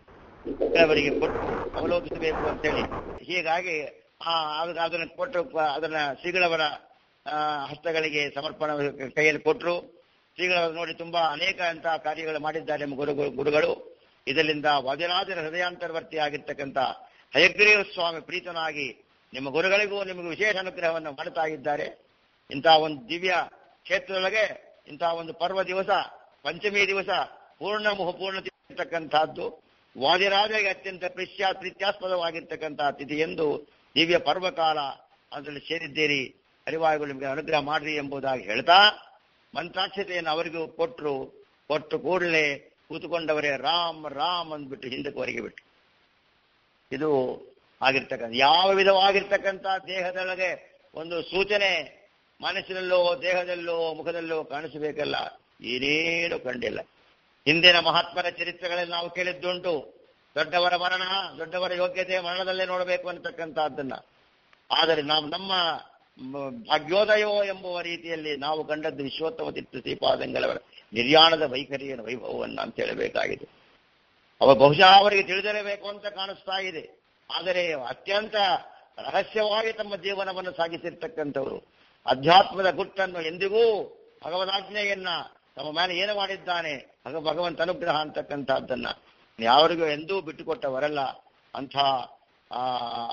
ಅವರಿಗೆ ಕೊಟ್ಟು ಅವಲೋಕಿಸಬೇಕು ಅಂತೇಳಿ ಹೀಗಾಗಿ ಆ ಅದು- ಅದನ್ನ ಕೊಟ್ಟು ಪ- ಅದನ್ನ ಶ್ರೀಗಳವರ ಆ, ಹಸ್ತಗಳಿಗೆ ಸಮರ್ಪಣೆ ಕೈಯಲ್ಲಿ ಕೊಟ್ಟರು ಶ್ರೀಗಳವರು ನೋಡಿ ತುಂಬಾ ಅನೇಕ ಅಂತ ಕಾರ್ಯಗಳು ಮಾಡಿದ್ದಾರೆ ನಮ್ಮ ಗುರು ಗುರುಗಳು ಇದರಿಂದ ವಾದಿರಾಜರ ಹೃದಯಾಂತರ್ವರ್ತಿ ಆಗಿರ್ತಕ್ಕಂಥ ಹಯಗ್ರೀವ ಸ್ವಾಮಿ ಪ್ರೀತನಾಗಿ ನಿಮ್ಮ ಗುರುಗಳಿಗೂ ನಿಮಗೆ ವಿಶೇಷ ಅನುಗ್ರಹವನ್ನು ಮಾಡ್ತಾ ಇದ್ದಾರೆ ಇಂತಹ ಒಂದು ದಿವ್ಯ ಕ್ಷೇತ್ರದೊಳಗೆ ಇಂತಹ ಒಂದು ಪರ್ವ ದಿವಸ ಪಂಚಮಿ ದಿವಸ ಪೂರ್ಣ ಮುಹ ಪೂರ್ಣತೆ ಇರ್ತಕ್ಕಂಥದ್ದು ವಾದಿರಾಜರಿಗೆ ಅತ್ಯಂತ ಪ್ರಿಶ್ಯ ಪ್ರೀತ್ಯಾಸ್ಪದವಾಗಿರ್ತಕ್ಕಂತಹ ತಿಥಿ ಎಂದು ದಿವ್ಯ ಪರ್ವಕಾಲ ಅದರಲ್ಲಿ ಸೇರಿದ್ದೀರಿ ಅರಿವಾಯುಗಳು ನಿಮಗೆ ಅನುಗ್ರಹ ಮಾಡ್ರಿ ಎಂಬುದಾಗಿ ಹೇಳ್ತಾ ಮಂತ್ರಾಕ್ಷತೆಯನ್ನು ಅವರಿಗೂ ಕೊಟ್ಟರು ಕೊಟ್ಟು ಕೂಡಲೇ ಕೂತುಕೊಂಡವರೇ ರಾಮ್ ರಾಮ್ ಅಂದ್ಬಿಟ್ಟು ಹಿಂದಕ್ಕೆ ಹೊರಗೆ ಬಿಟ್ಟು ಇದು ಆಗಿರ್ತಕ್ಕಂಥ ಯಾವ ವಿಧವಾಗಿರ್ತಕ್ಕಂಥ ದೇಹದೊಳಗೆ ಒಂದು ಸೂಚನೆ ಮನಸ್ಸಿನಲ್ಲೋ ದೇಹದಲ್ಲೋ ಮುಖದಲ್ಲೋ ಕಾಣಿಸಬೇಕಲ್ಲ ಏನೇನು ಕಂಡಿಲ್ಲ ಹಿಂದಿನ ಮಹಾತ್ಮರ ಚರಿತ್ರೆಗಳಲ್ಲಿ ನಾವು ಕೇಳಿದ್ದುಂಟು ದೊಡ್ಡವರ ಮರಣ ದೊಡ್ಡವರ ಯೋಗ್ಯತೆ ಮರಣದಲ್ಲೇ ನೋಡಬೇಕು ಅಂತಕ್ಕಂಥದ್ದನ್ನ ಆದರೆ ನಾವು ನಮ್ಮ ಮ- ಭಾಗ್ಯೋದಯೋ ಎಂಬುವ ರೀತಿಯಲ್ಲಿ ನಾವು ಕಂಡದ್ದು ವಿಶ್ವೋತ್ತಮ ತೀರ್ಥ ಶ್ರೀಪಾದಂಗಳವರ ನಿರ್ಯಾಣದ ವೈಖರಿಯ ವೈಭವವನ್ನು ಅಂತ ಹೇಳಬೇಕಾಗಿದೆ ಅವ ಬಹುಶಃ ಅವರಿಗೆ ತಿಳಿದಿರಬೇಕು ಅಂತ ಕಾಣಿಸ್ತಾ ಇದೆ ಆದರೆ ಅತ್ಯಂತ ರಹಸ್ಯವಾಗಿ ತಮ್ಮ ಜೀವನವನ್ನು ಸಾಗಿಸಿರ್ತಕ್ಕಂಥವರು ಅಧ್ಯಾತ್ಮದ ಗುಟ್ಟನ್ನು ಎಂದಿಗೂ ಭಗವದಾಜ್ಞೆಯನ್ನ ತಮ್ಮ ಮೇಲೆ ಏನು ಮಾಡಿದ್ದಾನೆ ಭಗ ಭಗವಂತ ಅನುಗ್ರಹ ಅಂತಕ್ಕಂಥದ್ದನ್ನ ಯಾರಿಗೂ ಎಂದೂ ಬಿಟ್ಟುಕೊಟ್ಟವರಲ್ಲ ಅಂಥ ಆ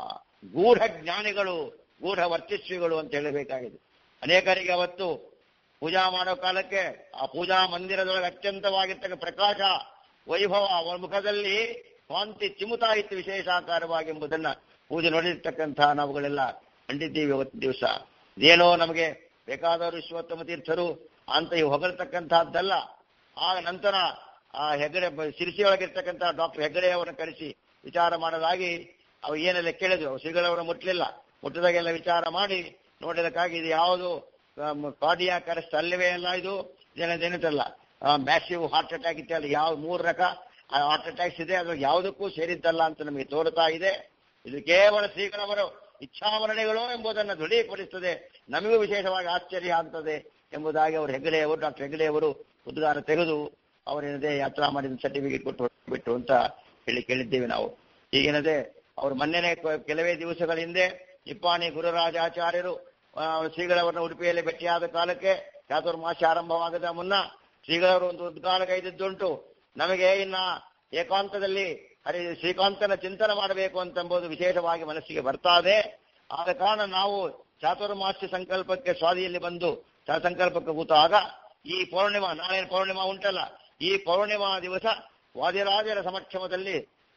ಗೂಢ ಜ್ಞಾನಿಗಳು ಗೂಢ ವರ್ಚಸ್ವಿಗಳು ಅಂತ ಹೇಳಬೇಕಾಗಿದೆ ಅನೇಕರಿಗೆ ಅವತ್ತು ಪೂಜಾ ಮಾಡೋ ಕಾಲಕ್ಕೆ ಆ ಪೂಜಾ ಮಂದಿರದೊಳಗೆ ಅತ್ಯಂತವಾಗಿರ್ತಕ್ಕ ಪ್ರಕಾಶ ವೈಭವ ಅವರ ಮುಖದಲ್ಲಿ ಕಾಂತಿ ಚಿಮುತಾ ಇತ್ತು ವಿಶೇಷಾಕಾರವಾಗಿ ಎಂಬುದನ್ನ ಪೂಜೆ ನೋಡಿರ್ತಕ್ಕಂತಹ ನಾವುಗಳೆಲ್ಲ ಕಂಡಿದ್ದೀವಿ ಅವತ್ತು ದಿವಸ ಇದೇನೋ ನಮಗೆ ಬೇಕಾದವರು ವಿಶ್ವೋತ್ತಮ ತೀರ್ಥರು ಅಂತ ಇವು ಹೊಗಳ್ತಕ್ಕಂತಹದ್ದಲ್ಲ ಆಗ ನಂತರ ಆ ಹೆಗಡೆ ಬ- ಸಿರಿಸಿಯೊಳಗಿರ್ತಕ್ಕಂಥ ಡಾಕ್ಟರ್ ಹೆಗಡೆ ಅವರನ್ನು ಕರೆಸಿ ವಿಚಾರ ಮಾಡೋದಾಗಿ ಅವು ಏನೆಲ್ಲ ಕೇಳಿದ್ರು ಅವು ಶ್ರೀಗಳವರ ಮುಟ್ಲಿಲ್ಲ ಮುಟ್ಟಿದಾಗೆಲ್ಲ ವಿಚಾರ ಮಾಡಿ ನೋಡಿದಕ್ಕಾಗಿ ಇದು ಯಾವುದು ಕಾರ್ಡಿಯಾಕ್ ಅರೆಸ್ಟ್ ಅಲ್ಲವೇ ಅಲ್ಲ ಇದು ಇದೇನದೇನಿತ್ತಲ್ಲ ಮ್ಯಾಸಿವ್ ಹಾರ್ಟ್ ಅಟ್ಯಾಕ್ ಇತ್ತಲ್ಲ ಯಾವ ಮೂರು ರಕ ಹಾರ್ಟ್ ಅಟ್ಯಾಕ್ಸ್ ಇದೆ ಅದು ಯಾವುದಕ್ಕೂ ಸೇರಿದ್ದಲ್ಲ ಅಂತ ನಮಗೆ ತೋರುತ್ತಾ ಇದೆ ಇದು ಕೇವಲ ಶ್ರೀಗಳವರು ಇಚ್ಛಾವರಣೆಗಳು ಎಂಬುದನ್ನು ದೃಢೀಕರಿಸುತ್ತದೆ ನಮಗೂ ವಿಶೇಷವಾಗಿ ಆಶ್ಚರ್ಯ ಆಗ್ತದೆ ಎಂಬುದಾಗಿ ಅವರು ಹೆಗಡೆಯವರು ಡಾಕ್ಟರ್ ಹೆಗಡೆಯವರು ಉದ್ಗಾರ ತೆಗೆದು ಅವರೇನದೆ ಯಾತ್ರಾ ಮಾಡಿದ ಸರ್ಟಿಫಿಕೇಟ್ ಕೊಟ್ಟು ಬಿಟ್ಟು ಅಂತ ಹೇಳಿ ಕೇಳಿದ್ದೇವೆ ನಾವು ಈಗೇನದೆ ಅವರು ಮೊನ್ನೆನೆ ಕ- ಕೆಲವೇ ದಿವಸಗಳ ಹಿಂದೆ ನಿಪ್ಪಾಣಿ ಗುರುರಾಜಾಚಾರ್ಯರು ಆ, ಶ್ರೀಗಳವರನ್ನ ಉಡುಪಿಯಲ್ಲಿ ಭೇಟಿಯಾದ ಕಾಲಕ್ಕೆ ಚಾತುರ್ಮಾಸ ಆರಂಭವಾಗದ ಮುನ್ನ ಶ್ರೀಗಳವರು ಒಂದು ಉದ್ಗಾರ ಕೈದಿದ್ದುಂಟು ನಮಗೆ ಇನ್ನ ಏಕಾಂತದಲ್ಲಿ ಹರಿ ಶ್ರೀಕಾಂತನ ಚಿಂತನೆ ಮಾಡಬೇಕು ಅಂತಂಬುದು ವಿಶೇಷವಾಗಿ ಮನಸ್ಸಿಗೆ ಬರ್ತಾ ಇದೆ ಆದ ಕಾರಣ ನಾವು ಚಾತುರ್ಮಾಸ್ಯ ಸಂಕಲ್ಪಕ್ಕೆ ಸ್ವಾದಿಯಲ್ಲಿ ಬಂದು ಚ- ಸಂಕಲ್ಪಕ್ಕೆ ಕೂತಾಗ ಈ ಪೌರ್ಣಿಮಾ ನಾಳೆ ಪೌರ್ಣಿಮಾ ಉಂಟಲ್ಲ ಈ ಪೌರ್ಣಿಮಾ ದಿವಸ ವಾದಿರಾಜರ ಸಮಕ್ಷಮದಲ್ಲಿ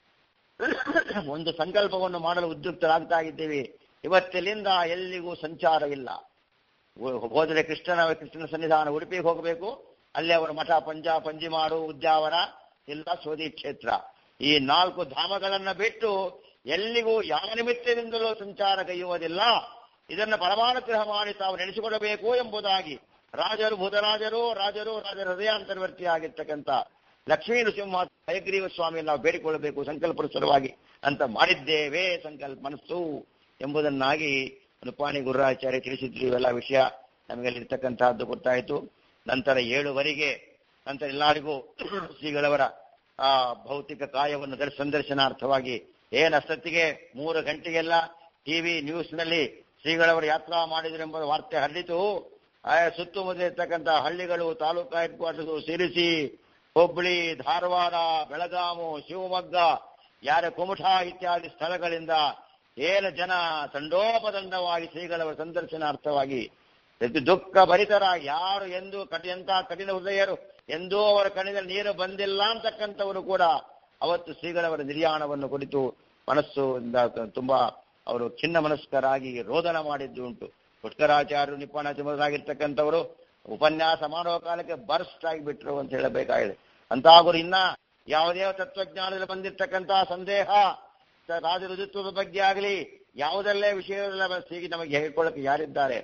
ಒಂದು ಸಂಕಲ್ಪವನ್ನು ಮಾಡಲು ಉದ್ಯುಕ್ತರಾಗ್ತಾ ಇದ್ದೀವಿ ಇವತ್ತಿನಿಂದ ಎಲ್ಲಿಗೂ ಸಂಚಾರವಿಲ್ಲ ಹೋ- ಹೋದರೆ ಕೃಷ್ಣನ ಕೃಷ್ಣನ ಸನ್ನಿಧಾನ ಉಡುಪಿಗೆ ಹೋಗಬೇಕು ಅಲ್ಲಿ ಅವರ ಮಠ ಪಂಜ ಪಂಜಿಮಾಡು ಉದ್ಯಾವರ ಇಲ್ಲ ಸೋದಿ ಕ್ಷೇತ್ರ ಈ ನಾಲ್ಕು ಧಾಮಗಳನ್ನ ಬಿಟ್ಟು ಎಲ್ಲಿಗೂ ಯಾವ ನಿಮಿತ್ತದಿಂದಲೂ ಸಂಚಾರ ಕೈಯುವುದಿಲ್ಲ ಇದನ್ನ ಪರಮಾನುಗ್ರಹ ಮಾಡಿ ತಾವು ನೆನೆಸಿಕೊಳ್ಳಬೇಕು ಎಂಬುದಾಗಿ ರಾಜರು ಭೂತರಾಜರು ರಾಜರು ರಾಜರ ಹೃದಯಾಂತರ್ವರ್ತಿ ಆಗಿರ್ತಕ್ಕಂಥ ಲಕ್ಷ್ಮೀ ನೃಸಿಂಹ ಹಯಗ್ರೀವ ಸ್ವಾಮಿಯನ್ನು ನಾವು ಬೇಡಿಕೊಳ್ಳಬೇಕು ಸಂಕಲ್ಪ ಸಲುವಾಗಿ ಅಂತ ಮಾಡಿದ್ದೇವೆ ಸಂಕಲ್ಪ ಮನಸ್ಸು ಎಂಬುದನ್ನಾಗಿ ನುಪಾಣಿ ಗುರುರಾಚಾರ್ಯ ತಿಳಿಸಿದ್ರು ಇವೆಲ್ಲ ವಿಷಯ ನಮಗಲ್ಲಿರ್ತಕ್ಕಂತಹದ್ದು ಗೊತ್ತಾಯಿತು ನಂತರ ಏಳುವರೆಗೆ ನಂತರ ಎಲ್ಲರಿಗೂ ಶ್ರೀಗಳವರ ಆ ಭೌತಿಕ ಕಾಯವನ್ನು ದರ್ ಸಂದರ್ಶನಾರ್ಥವಾಗಿ ಏನ್ ಅಷ್ಟೊತ್ತಿಗೆ ಮೂರು ಗಂಟೆಗೆಲ್ಲ ಟಿವಿ ನ್ಯೂಸ್ನಲ್ಲಿ ಶ್ರೀಗಳವರು ಯಾತ್ರಾ ಮಾಡಿದ್ರು ಎಂಬ ವಾರ್ತೆ ಹರಡಿತು ಆ ಸುತ್ತಮುತ್ತ ಇರ್ತಕ್ಕಂಥ ಹಳ್ಳಿಗಳು ತಾಲೂಕಾ ಹೆಡ್ ಕ್ವಾರ್ಟರ್ಸ್ ಸಿರಿಸಿ ಹುಬ್ಬಳ್ಳಿ ಧಾರವಾಡ ಬೆಳಗಾಮು ಶಿವಮೊಗ್ಗ ಯಾರ ಕುಮಠಾ ಇತ್ಯಾದಿ ಸ್ಥಳಗಳಿಂದ ಏನು ಜನ ತಂಡೋಪದಂಡವಾಗಿ ಶ್ರೀಗಳವರ ಸಂದರ್ಶನಾರ್ಥವಾಗಿ ಇದು ದುಃಖ ಭರಿತರ ಯಾರು ಎಂದು ಕಠಿ ಎಂತ ಕಠಿಣ ಹೃದಯರು ಎಂದೂ ಅವರ ಕಣ್ಣಿನಲ್ಲಿ ನೀರು ಬಂದಿಲ್ಲ ಅಂತಕ್ಕಂಥವರು ಕೂಡ ಅವತ್ತು ಶ್ರೀಗಳವರ ನಿರ್ಯಾಣವನ್ನು ಕುರಿತು ಮನಸ್ಸು ಇಂದ ತುಂಬಾ ಅವರು ಖಿನ್ನ ಮನಸ್ಕರಾಗಿ ರೋದನ ಮಾಡಿದ್ದು ಉಂಟು ಪುಷ್ಕರಾಚಾರ್ಯರು ನಿಪುಣರಾಗಿರ್ತಕ್ಕಂಥವರು ಉಪನ್ಯಾಸ ಮಾಡುವ ಕಾಲಕ್ಕೆ ಬರ್ಸ್ಟ್ ಆಗಿಬಿಟ್ರು ಅಂತ ಹೇಳಬೇಕಾಗಿದೆ ಅಂತ ಗುರು ಇನ್ನ ಯಾವುದೇ ತತ್ವಜ್ಞಾನದಲ್ಲಿ ಬಂದಿರತಕ್ಕಂತಹ ಸಂದೇಹ ಸ- ರಾಜ ಋಜುತ್ವದ ಬಗ್ಗೆ ಆಗಲಿ ಯಾವುದಲ್ಲೇ ವಿಷಯದ ಬಗ್ಗೆ ನಮಗೆ ಹೇಳ್ಕೊಳ್ಳಕ್ಕೆ ಯಾರಿದ್ದಾರೆ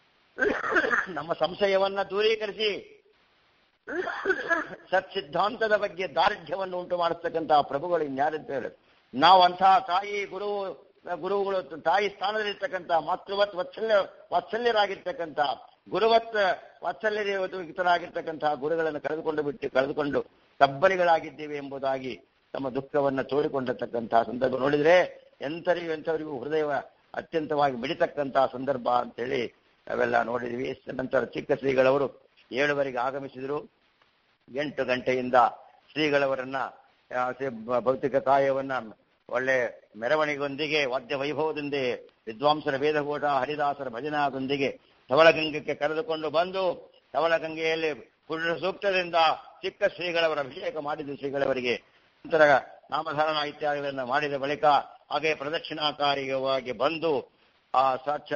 ನಮ್ಮ ಸಂಶಯವನ್ನ ದೂರೀಕರಿಸಿ ಸತ್ಸಿದ್ಧಾಂತದ ಬಗ್ಗೆ ದಾರ್ಢ್ಯವನ್ನು ಉಂಟು ಮಾಡಿಸ್ತಕ್ಕಂತಹ ಪ್ರಭುಗಳು ಇನ್ಯಾರಿದ್ದು ಹೇಳಿ ನಾವು ಅಂತಹ ತಾಯಿ ಗುರು ಗುರುಗಳು ತಾಯಿ ಸ್ಥಾನದಲ್ಲಿರ್ತಕ್ಕಂಥ ಮಾತೃವತ್ ವಾತ್ಸಲ್ಯ ವಾತ್ಸಲ್ಯರಾಗಿರ್ತಕ್ಕಂಥ ಗುರುವತ್ ವಾತ್ಸಲ್ಯಯುತರಾಗಿರ್ತಕ್ಕಂತಹ ಗುರುಗಳನ್ನು ಕಳೆದುಕೊಂಡು ಬಿಟ್ಟು ಕಳೆದುಕೊಂಡು ತಬ್ಬಲಿಗಳಾಗಿದ್ದೇವೆ ಎಂಬುದಾಗಿ ತಮ್ಮ ದುಃಖವನ್ನ ತೋಡಿಕೊಂಡಿರ್ತಕ್ಕಂತಹ ಸಂದರ್ಭ ನೋಡಿದ್ರೆ ಎಂತರಿಗೂ ಎಂಥವರಿಗೂ ಹೃದಯ ಅತ್ಯಂತವಾಗಿ ಮಿಡಿತಕ್ಕಂತಹ ಸಂದರ್ಭ ಅಂತೇಳಿ ನಾವೆಲ್ಲ ನೋಡಿದ್ವಿ ನಂತರ ಚಿಕ್ಕ ಶ್ರೀಗಳವರು ಏಳುವರೆಗೆ ಆಗಮಿಸಿದರು ಎಂಟು ಗಂಟೆಯಿಂದ ಶ್ರೀಗಳವರನ್ನ ಆ, ಶ್ರೀ ಭ- ಭೌತಿಕ ಕಾಯವನ್ನ ಒಳ್ಳೆ ಮೆರವಣಿಗೆಯೊಂದಿಗೆ ವಾದ್ಯ ವೈಭವದೊಂದಿಗೆ ವಿದ್ವಾಂಸರ ವೇದಕೂಟ ಹರಿದಾಸರ ಭಜನಾದೊಂದಿಗೆ ಧವಳಗಂಗಕ್ಕೆ ಕರೆದುಕೊಂಡು ಬಂದು ಧವಳಗಂಗೆಯಲ್ಲಿ ಪುರುಷ ಸೂಕ್ತದಿಂದ ಚಿಕ್ಕ ಶ್ರೀಗಳವರ ಅಭಿಷೇಕ ಮಾಡಿದ ಶ್ರೀಗಳವರಿಗೆ ನಂತರ ನಾಮಧಾರಣ ಇತ್ಯಾದಿಗಳನ್ನು ಮಾಡಿದ ಬಳಿಕ ಹಾಗೆ ಪ್ರದಕ್ಷಿಣಾಕಾರಿಯವಾಗಿ ಬಂದು ಆ ಸಾಕ್ಷ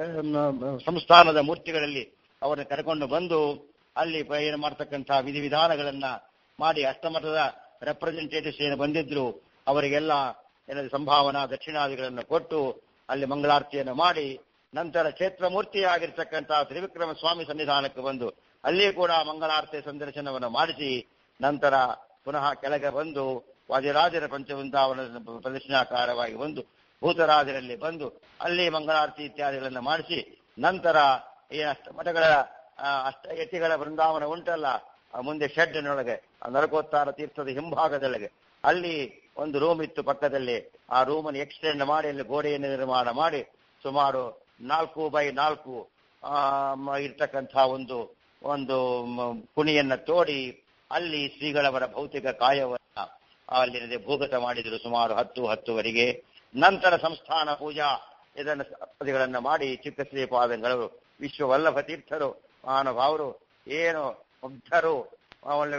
ಸಂಸ್ಥಾನದ ಮೂರ್ತಿಗಳಲ್ಲಿ ಅವರನ್ನು ಕರ್ಕೊಂಡು ಬಂದು ಅಲ್ಲಿ ಪ- ಏನು ಮಾಡ್ತಕ್ಕಂತಹ ವಿಧಿವಿಧಾನಗಳನ್ನ ಮಾಡಿ ಅಷ್ಟಮಠದ ರೆಪ್ರೆಸೆಂಟೇಟಿವ್ಸ್ ಏನು ಬಂದಿದ್ರು ಅವರಿಗೆಲ್ಲ ಏನದು ಸಂಭಾವನಾ ದಕ್ಷಿಣಾದಿಗಳನ್ನು ಕೊಟ್ಟು ಅಲ್ಲಿ ಮಂಗಳಾರತಿಯನ್ನು ಮಾಡಿ ನಂತರ ಕ್ಷೇತ್ರ ಮೂರ್ತಿಯಾಗಿರ್ತಕ್ಕಂತಹ ತ್ರಿವಿಕ್ರಮ ಸ್ವಾಮಿ ಸನ್ನಿಧಾನಕ್ಕೆ ಬಂದು ಅಲ್ಲಿ ಕೂಡ ಮಂಗಳಾರತಿ ಸಂದರ್ಶನವನ್ನು ಮಾಡಿಸಿ ನಂತರ ಪುನಃ ಕೆಳಗೆ ಬಂದು ವಾದಿರಾಜರ ಪಂಚವೃಂದಾವನ ಪ್ರದರ್ಶನಾಕಾರವಾಗಿ ಬಂದು ಭೂತರಾಜರಲ್ಲಿ ಬಂದು ಅಲ್ಲಿ ಮಂಗಳಾರತಿ ಇತ್ಯಾದಿಗಳನ್ನು ಮಾಡಿಸಿ ನಂತರ ಈ ಅಷ್ಟ ಮಠಗಳ ಆ, ಅಷ್ಟ ಯತಿಗಳ ಬೃಂದಾವನ ಉಂಟಲ್ಲ ಆ ಮುಂದೆ ಶೆಡ್ನೊಳಗೆ ಆ ನರಕೋತ್ತಾರ ತೀರ್ಥದ ಹಿಂಭಾಗದೊಳಗೆ ಅಲ್ಲಿ ಒಂದು ರೂಮ್ ಇತ್ತು ಪಕ್ಕದಲ್ಲಿ ಆ ರೂಮನ್ನು ಎಕ್ಸ್ಟೆಂಡ್ ಮಾಡಿ ಅಲ್ಲಿ ಗೋಡೆಯನ್ನು ನಿರ್ಮಾಣ ಮಾಡಿ ಸುಮಾರು ನಾಲ್ಕು ಬೈ ನಾಲ್ಕು ಆ, ಮ- ಇರ್ತಕ್ಕಂಥ ಒಂದು ಒಂದು ಮ- ಕುಣಿಯನ್ನ ತೋಡಿ ಅಲ್ಲಿ ಶ್ರೀಗಳವರ ಭೌತಿಕ ಕಾಯವನ್ನ ಅಲ್ಲಿ ಭೂಗತ ಮಾಡಿದರು ಸುಮಾರು ಹತ್ತು ಹತ್ತುವರೆಗೆ ನಂತರ ಸಂಸ್ಥಾನ ಪೂಜಾ ಇದನ್ನು ಪದಿಗಳನ್ನ ಮಾಡಿ ಚಿಕ್ಕ ಶ್ರೀಪಾದಂಗಳು ವಿಶ್ವವಲ್ಲಭ ತೀರ್ಥರು ಮಹಾನುಭಾವರು ಏನು ಮುಗ್ಧರು ಅವರ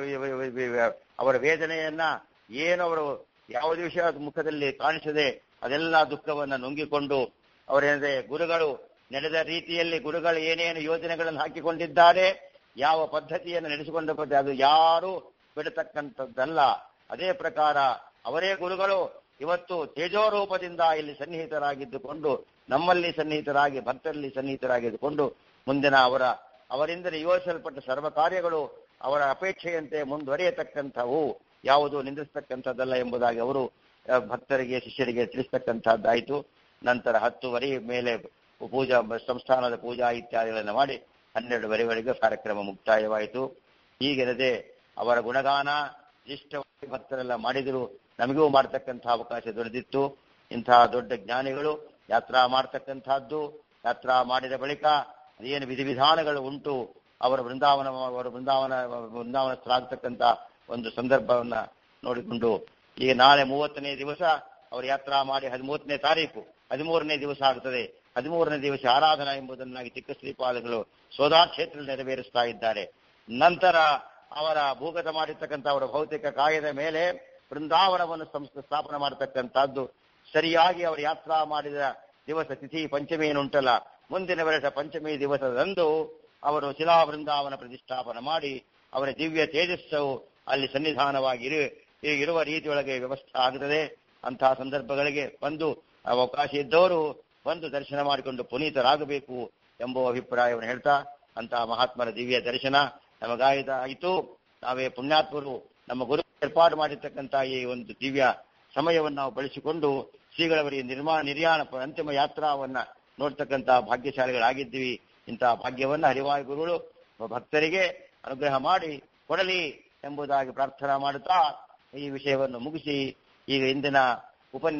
ಅವರ ವೇದನೆಯನ್ನ ಏನು ಅವರು ಯಾವುದೇ ವಿಷಯ ಮುಖದಲ್ಲಿ ಕಾಣಿಸದೆ ಅದೆಲ್ಲ ದುಃಖವನ್ನ ನುಂಗಿಕೊಂಡು ಅವರೇನಂದ್ರೆ ಗುರುಗಳು ನಡೆದ ರೀತಿಯಲ್ಲಿ ಗುರುಗಳು ಏನೇನು ಯೋಜನೆಗಳನ್ನು ಹಾಕಿಕೊಂಡಿದ್ದಾರೆ ಯಾವ ಪದ್ಧತಿಯನ್ನು ನಡೆಸಿಕೊಂಡು ಬಂದ ಅದು ಯಾರು ಬಿಡತಕ್ಕಂಥದ್ದಲ್ಲ ಅದೇ ಪ್ರಕಾರ ಅವರೇ ಗುರುಗಳು ಇವತ್ತು ತೇಜೋರೂಪದಿಂದ ಇಲ್ಲಿ ಸನ್ನಿಹಿತರಾಗಿದ್ದುಕೊಂಡು ನಮ್ಮಲ್ಲಿ ಸನ್ನಿಹಿತರಾಗಿ ಭಕ್ತರಲ್ಲಿ ಸನ್ನಿಹಿತರಾಗಿದ್ದುಕೊಂಡು ಮುಂದಿನ ಅವರ ಅವರಿಂದ ನಿಯೋಜಿಸಲ್ಪಟ್ಟ ಸರ್ವ ಕಾರ್ಯಗಳು ಅವರ ಅಪೇಕ್ಷೆಯಂತೆ ಮುಂದುವರಿಯತಕ್ಕಂಥವು ಯಾವುದು ನಿಂದಿಸ್ತಕ್ಕಂಥದ್ದಲ್ಲ ಎಂಬುದಾಗಿ ಅವರು ಆ, ಭಕ್ತರಿಗೆ ಶಿಷ್ಯರಿಗೆ ತಿಳಿಸ್ತಕ್ಕಂಥದ್ದಾಯಿತು ನಂತರ ಹತ್ತುವರೆ ಮೇಲೆ ಪೂಜಾ ಸಂಸ್ಥಾನದ ಪೂಜಾ ಇತ್ಯಾದಿಗಳನ್ನು ಮಾಡಿ ಹನ್ನೆರಡುವರೆವರೆಗೆ ಕಾರ್ಯಕ್ರಮ ಮುಕ್ತಾಯವಾಯಿತು ಹೀಗಿರದೆ ಅವರ ಗುಣಗಾನ ಇಷ್ಟವಾಗಿ ಭಕ್ತರೆಲ್ಲ ಮಾಡಿದರು ನಮಗೂ ಮಾಡತಕ್ಕಂಥ ಅವಕಾಶ ದೊರೆತಿತ್ತು ಇಂತಹ ದೊಡ್ಡ ಜ್ಞಾನಿಗಳು ಯಾತ್ರಾ ಮಾಡ್ತಕ್ಕಂಥದ್ದು ಯಾತ್ರಾ ಮಾಡಿದ ಬಳಿಕ ಅದೇನು ವಿಧಿವಿಧಾನಗಳು ಉಂಟು ಅವರ ಬೃಂದಾವನ ಅವರ ಬೃಂದಾವನ ಬೃಂದಾವನಸ್ಥರಾಗ್ತಕ್ಕಂಥ ಒಂದು ಸಂದರ್ಭವನ್ನ ನೋಡಿಕೊಂಡು ಈಗ ನಾಳೆ ಮೂವತ್ತನೇ ದಿವಸ ಅವರು ಯಾತ್ರಾ ಮಾಡಿ ಹದಿಮೂವತ್ತನೇ ತಾರೀಕು ಹದಿಮೂರನೇ ದಿವಸ ಆಗ್ತದೆ ಹದಿಮೂರನೇ ದಿವಸ ಆರಾಧನಾ ಎಂಬುದನ್ನಾಗಿ ಚಿಕ್ಕ ಶ್ರೀಪಾದಗಳು ಸೋದಾ ಕ್ಷೇತ್ರ ನೆರವೇರಿಸ್ತಾ ಇದ್ದಾರೆ ನಂತರ ಅವರ ಭೂಗತ ಮಾಡಿರ್ತಕ್ಕಂಥ ಅವರ ಭೌತಿಕ ಕಾಯದ ಮೇಲೆ ಬೃಂದಾವನವನ್ನು ಸಂಸ್ಥೆ ಸ್ಥಾಪನೆ ಮಾಡತಕ್ಕಂಥದ್ದು ಸರಿಯಾಗಿ ಅವರು ಯಾತ್ರಾ ಮಾಡಿದ ದಿವಸ ತಿಥಿ ಪಂಚಮಿ ಏನುಂಟಲ್ಲ ಮುಂದಿನ ವರ್ಷ ಪಂಚಮಿ ದಿವಸದಂದು ಅವರು ಶಿಲಾ ಬೃಂದಾವನ ಪ್ರತಿಷ್ಠಾಪನೆ ಮಾಡಿ ಅವರ ದಿವ್ಯ ತೇಜಸ್ಸು ಅಲ್ಲಿ ಸನ್ನಿಧಾನವಾಗಿ ಇರು- ಇರುವ ರೀತಿಯೊಳಗೆ ವ್ಯವಸ್ಥೆ ಆಗುತ್ತದೆ ಅಂತಹ ಸಂದರ್ಭಗಳಿಗೆ ಬಂದು ಅವಕಾಶ ಇದ್ದವರು ಬಂದು ದರ್ಶನ ಮಾಡಿಕೊಂಡು ಪುನೀತರಾಗಬೇಕು ಎಂಬ ಅಭಿಪ್ರಾಯವನ್ನು ಹೇಳ್ತಾ ಅಂತಹ ಮಹಾತ್ಮರ ದಿವ್ಯ ದರ್ಶನ ನಮಗಾಯಿತ ಆಯಿತು ನಾವೇ ಪುಣ್ಯಾತ್ಮರು ನಮ್ಮ ಗುರು ಏರ್ಪಾಡು ಮಾಡಿರ್ತಕ್ಕಂಥ ಈ ಒಂದು ದಿವ್ಯ ಸಮಯವನ್ನು ನಾವು ಬಳಸಿಕೊಂಡು ಶ್ರೀಗಳವರಿಗೆ ನಿರ್ಮಾ ನಿರ್ಯಾಣ ಪ- ಅಂತಿಮ ಯಾತ್ರಾವನ್ನ ನೋಡ್ತಕ್ಕಂಥ ಭಾಗ್ಯಶಾಲಿಗಳಾಗಿದ್ದೀವಿ ಇಂತಹ ಭಾಗ್ಯವನ್ನ ಹರಿವಾಯು ಗುರುಗಳು ಭಕ್ತರಿಗೆ ಅನುಗ್ರಹ ಮಾಡಿ ಕೊಡಲಿ ಎಂಬುದಾಗಿ ಪ್ರಾರ್ಥನಾ ಮಾಡುತ್ತಾ ಈ ವಿಷಯವನ್ನು ಮುಗಿಸಿ ಈಗ ಇಂದಿನ ಉಪನ್ಯಾಸ